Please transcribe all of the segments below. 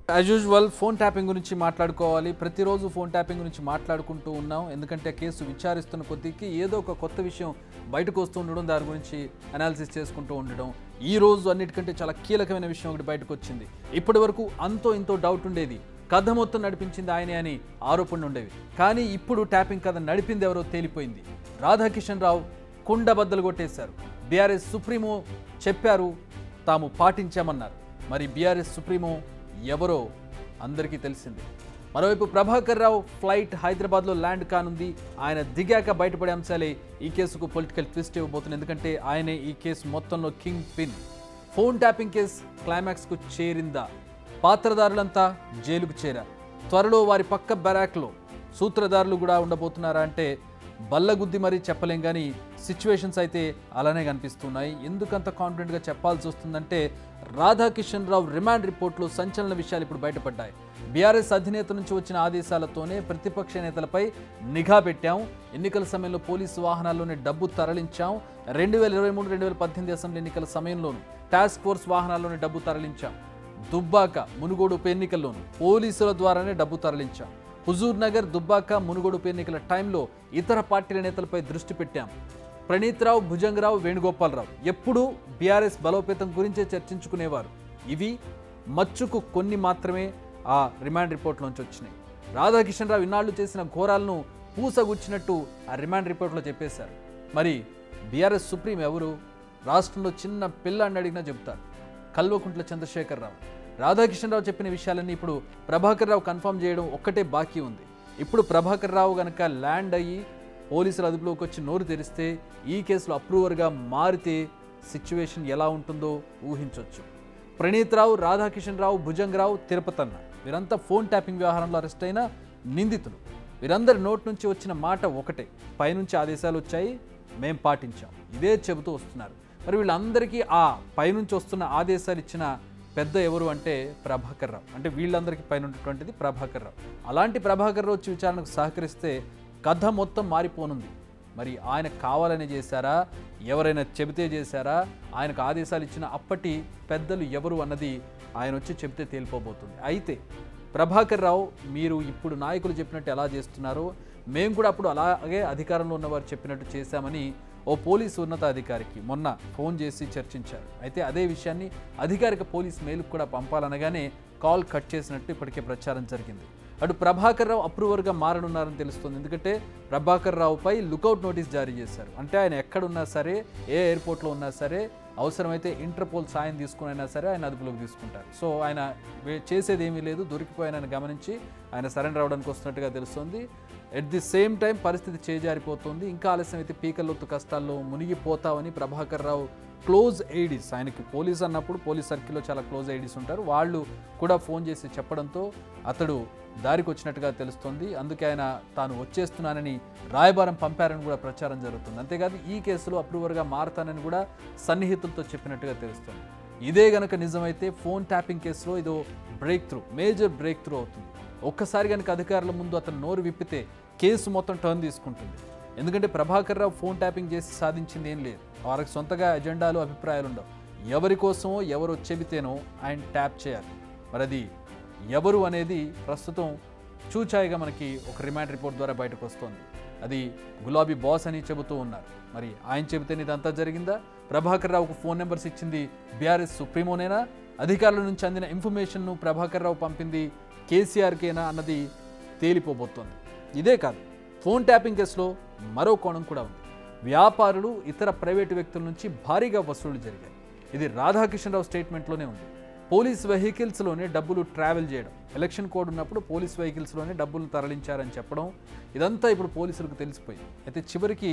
as usual phone tapping గురించి మాట్లాడుకోవాలి ప్రతిరోజు ఫోన్ ట్యాపింగ్ గురించి మాట్లాడుకుంటూ ఉన్నాం ఎందుకంటే కేసు విచారిస్తున్న కొద్దికి ఏదో ఒక కొత్త విషయం బయటకు వస్తూ ఉండడం దాని గురించి అనాలిసిస్ చేసుకుంటూ ఉండడం ఈ రోజు అన్నిటికంటే చాలా కీలకమైన విషయం ఒకటి బయటకు వచ్చింది ఇప్పటి వరకు అంతో ఇంతో డౌట్ ఉండేది కథ మొత్తం నడిపించింది ఆయనే అని ఆరోపణలు ఉండేవి కానీ ఇప్పుడు ట్యాపింగ్ కథ నడిపింది ఎవరో తేలిపోయింది రాధాకిషన్ రావు కుండ బద్దలు కొట్టేశారు బీఆర్ఎస్ సుప్రీమో చెప్పారు తాము పాటించామన్నారు మరి బీఆర్ఎస్ సుప్రీమో ఎవరో అందరికీ తెలిసిందే మరోవైపు ప్రభాకర్ రావు ఫ్లైట్ హైదరాబాద్లో ల్యాండ్ కానుంది ఆయన దిగాక బయటపడే అంశాలే ఈ కేసుకు పొలిటికల్ ట్విస్ట్ ఇవ్వబోతుంది ఎందుకంటే ఆయనే ఈ కేసు మొత్తంలో kingpin phone tapping case క్లైమాక్స్కు చేరిందా పాత్రదారులంతా జైలుకు చేరారు త్వరలో వారి పక్క బెరాక్లో సూత్రధారులు కూడా ఉండబోతున్నారా అంటే బల్లగుద్ది మరీ చెప్పలేం కానీ సిచ్యువేషన్స్ అయితే అలానే కనిపిస్తున్నాయి ఎందుకంత కాన్ఫిడెంట్గా చెప్పాల్సి వస్తుందంటే రాధాకిషన్ రావు రిమాండ్ రిపోర్ట్లో సంచలన విషయాలు ఇప్పుడు బయటపడ్డాయి బీఆర్ఎస్ అధినేత నుంచి వచ్చిన ఆదేశాలతోనే ప్రతిపక్ష నేతలపై నిఘా పెట్టాం ఎన్నికల సమయంలో పోలీసు వాహనాల్లోనే డబ్బు తరలించాం రెండు వేల ఇరవై మూడు రెండు వేల పద్దెనిమిది అసెంబ్లీ ఎన్నికల సమయంలోనూ టాస్క్ ఫోర్స్ వాహనాల్లోనే డబ్బు తరలించాం దుబ్బాక మునుగోడు ఉప ఎన్నికల్లోనూ పోలీసుల ద్వారానే డబ్బు తరలించాం హుజూర్ నగర్ దుబ్బాక మునుగోడు ఉప ఎన్నికల టైంలో ఇతర పార్టీల నేతలపై దృష్టి పెట్టాం ప్రణీత్ రావు భుజంగరావు వేణుగోపాలరావు ఎప్పుడూ బీఆర్ఎస్ బలోపేతం గురించే చర్చించుకునేవారు ఇవి మచ్చుకు కొన్ని మాత్రమే ఆ రిమాండ్ రిపోర్ట్లోంచి వచ్చినాయి రాధాకిషన్ రావు ఇన్నాళ్ళు చేసిన ఘోరాలను పూసగుచ్చినట్టు ఆ రిమాండ్ రిపోర్ట్లో చెప్పేశారు మరి బీఆర్ఎస్ సుప్రీం ఎవరు రాష్ట్రంలో చిన్న పిల్లాన్ని అడిగినా చెబుతారు కల్వకుంట్ల చంద్రశేఖరరావు రాధాకిషన్ రావు చెప్పిన విషయాలన్నీ ఇప్పుడు ప్రభాకర్ రావు కన్ఫర్మ్ చేయడం ఒక్కటే బాకీ ఉంది ఇప్పుడు ప్రభాకర్ రావు గనక ల్యాండ్ అయ్యి పోలీసుల అదుపులోకి వచ్చి నోరు తెరిస్తే ఈ కేసులో అప్రూవర్గా మారితే సిచ్యువేషన్ ఎలా ఉంటుందో ఊహించవచ్చు ప్రణీత్ రావు రాధాకిషన్ రావు భుజంగరావు తిరుపతన్న వీరంతా ఫోన్ ట్యాపింగ్ వ్యవహారంలో అరెస్ట్ అయిన నిందితులు వీరందరి నోటి నుంచి వచ్చిన మాట ఒకటే పైనుంచి ఆదేశాలు వచ్చాయి మేం పాటించాం ఇదే చెబుతూ వస్తున్నారు మరి వీళ్ళందరికీ ఆ పైనుంచి వస్తున్న ఆదేశాలు ఇచ్చిన పెద్ద ఎవరు అంటే ప్రభాకర్ రావు అంటే వీళ్ళందరికీ పైన ఉన్నటువంటిది ప్రభాకర్ రావు అలాంటి ప్రభాకర్ రావు వచ్చి విచారణకు సహకరిస్తే కథ మొత్తం మారిపోనుంది మరి ఆయన కావాలని చేశారా ఎవరైనా చెబితే చేశారా ఆయనకు ఆదేశాలు ఇచ్చిన అప్పటి పెద్దలు ఎవరు అన్నది ఆయన వచ్చి చెబితే తేలిపోబోతుంది అయితే ప్రభాకర్ రావు మీరు ఇప్పుడు నాయకులు చెప్పినట్టు ఎలా చేస్తున్నారో మేము కూడా అప్పుడు అలాగే అధికారంలో ఉన్నవారు చెప్పినట్టు చేశామని ఓ పోలీసు ఉన్నతాధికారికి మొన్న ఫోన్ చేసి చర్చించారు అయితే అదే విషయాన్ని అధికారిక పోలీస్ మెయిల్కి కూడా పంపాలనగానే కాల్ కట్ చేసినట్టు ఇప్పటికే ప్రచారం జరిగింది అటు ప్రభాకర్ రావు అప్రూవర్గా మారనున్నారని తెలుస్తుంది ఎందుకంటే ప్రభాకర్ రావుపై లుకౌట్ నోటీస్ జారీ చేశారు అంటే ఆయన ఎక్కడున్నా సరే ఏ ఎయిర్పోర్ట్లో ఉన్నా సరే అవసరమైతే ఇంటర్పోల్ సాయం తీసుకునైనా సరే ఆయన అదుపులోకి తీసుకుంటారు సో ఆయన వే- చేసేది ఏమీ లేదు దొరికిపోయిన గమనించి ఆయన సరెండర్ అవడానికి వస్తున్నట్టుగా తెలుస్తుంది ఎట్ ది సేమ్ టైం పరిస్థితి చేజారిపోతుంది ఇంకా ఆలస్యం అయితే పీకల్లోతు కష్టాల్లో మునిగిపోతామని ప్రభాకర్ రావు క్లోజ్ ఎయిడీస్ ఆయనకి పోలీస్ అన్నప్పుడు పోలీస్ సర్కిల్లో చాలా క్లోజ్ ఎయిడీస్ ఉంటారు వాళ్ళు కూడా ఫోన్ చేసి చెప్పడంతో అతడు దారికి వచ్చినట్టుగా తెలుస్తుంది అందుకే ఆయన తాను వచ్చేస్తున్నానని రాయబారం పంపారని కూడా ప్రచారం జరుగుతుంది అంతేకాదు ఈ కేసులో అప్రూవర్గా మారతానని కూడా సన్నిహితులతో చెప్పినట్టుగా తెలుస్తుంది ఇదే గనక నిజమైతే ఫోన్ ట్యాపింగ్ కేసులో ఇదో breakthrough major breakthrough అవుతుంది ఒక్కసారి కనుక అధికారుల ముందు అతను నోరు విప్పితే కేసు మొత్తం టర్న్ తీసుకుంటుంది ఎందుకంటే ప్రభాకర్ రావు ఫోన్ ట్యాపింగ్ చేసి సాధించింది ఏం లేదు వారికి సొంతగా ఎజెండాలు అభిప్రాయాలు ఉండవు ఎవరి కోసమో ఎవరు చెబితేనో ఆయన ట్యాప్ చేయాలి మరి అది ఎవరు అనేది ప్రస్తుతం చూచాయిగా మనకి ఒక రిమాండ్ రిపోర్ట్ ద్వారా బయటకు వస్తోంది అది గులాబీ బాస్ అని చెబుతూ ఉన్నారు మరి ఆయన చెబితేనే ఇదంతా జరిగిందా ప్రభాకర్ రావుకు ఫోన్ నెంబర్స్ ఇచ్చింది బీఆర్ఎస్ సుప్రీమోనేనా అధికారుల నుంచి అందిన ఇన్ఫర్మేషన్ను ప్రభాకర్ రావు పంపింది కేసీఆర్కేనా అన్నది తేలిపోబోతోంది ఇదే కాదు ఫోన్ ట్యాపింగ్ కేసులో మరో కోణం కూడా ఉంది వ్యాపారులు ఇతర ప్రైవేటు వ్యక్తుల నుంచి భారీగా వసూళ్లు జరిగాయి ఇది రాధాకిషన్ రావు స్టేట్మెంట్లోనే ఉంది పోలీస్ వెహికల్స్లోనే డబ్బులు ట్రావెల్ చేయడం ఎలక్షన్ కోడ్ ఉన్నప్పుడు పోలీస్ వెహికల్స్లోనే డబ్బులు తరలించారని చెప్పడం ఇదంతా ఇప్పుడు పోలీసులకు తెలిసిపోయింది అయితే చివరికి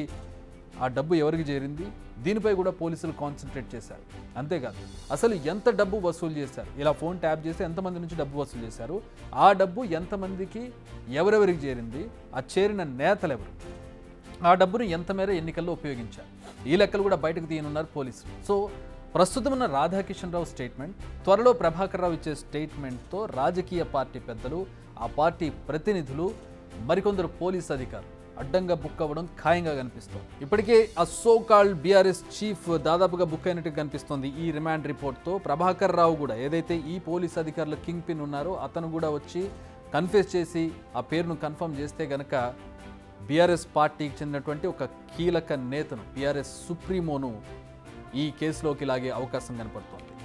ఆ డబ్బు ఎవరికి చేరింది దీనిపై కూడా పోలీసులు కాన్సన్ట్రేట్ చేశారు అంతేకాదు అసలు ఎంత డబ్బు వసూలు చేశారు ఇలా ఫోన్ ట్యాప్ చేసి ఎంతమంది నుంచి డబ్బు వసూలు చేశారు ఆ డబ్బు ఎంతమందికి ఎవరెవరికి చేరింది ఆ చేరిన నేతలు ఎవరు ఆ డబ్బును ఎంత మేర ఎన్నికల్లో ఉపయోగించారు ఈ లెక్కలు కూడా బయటకు తీయనున్నారు పోలీసులు సో ప్రస్తుతం ఉన్న రాధాకిషన్ రావు స్టేట్మెంట్ త్వరలో ప్రభాకర్ రావు ఇచ్చే స్టేట్మెంట్తో రాజకీయ పార్టీ పెద్దలు ఆ పార్టీ ప్రతినిధులు మరికొందరు పోలీస్ అధికారులు అడ్డంగా బుక్ అవ్వడం ఖాయంగా కనిపిస్తోంది ఇప్పటికే ఆ సో కాల్డ్ బీఆర్ఎస్ చీఫ్ దాదాపుగా బుక్ అయినట్టు కనిపిస్తోంది ఈ రిమాండ్ రిపోర్ట్తో ప్రభాకర్ రావు కూడా ఏదైతే ఈ పోలీస్ అధికారులు కింగ్ పిన్ ఉన్నారో అతను కూడా వచ్చి కన్ఫెస్ చేసి ఆ పేరును కన్ఫర్మ్ చేస్తే గనక బీఆర్ఎస్ పార్టీకి చెందినటువంటి ఒక కీలక నేతను బీఆర్ఎస్ సుప్రీమోను ఈ కేసులోకి లాగే అవకాశం కనపడుతోంది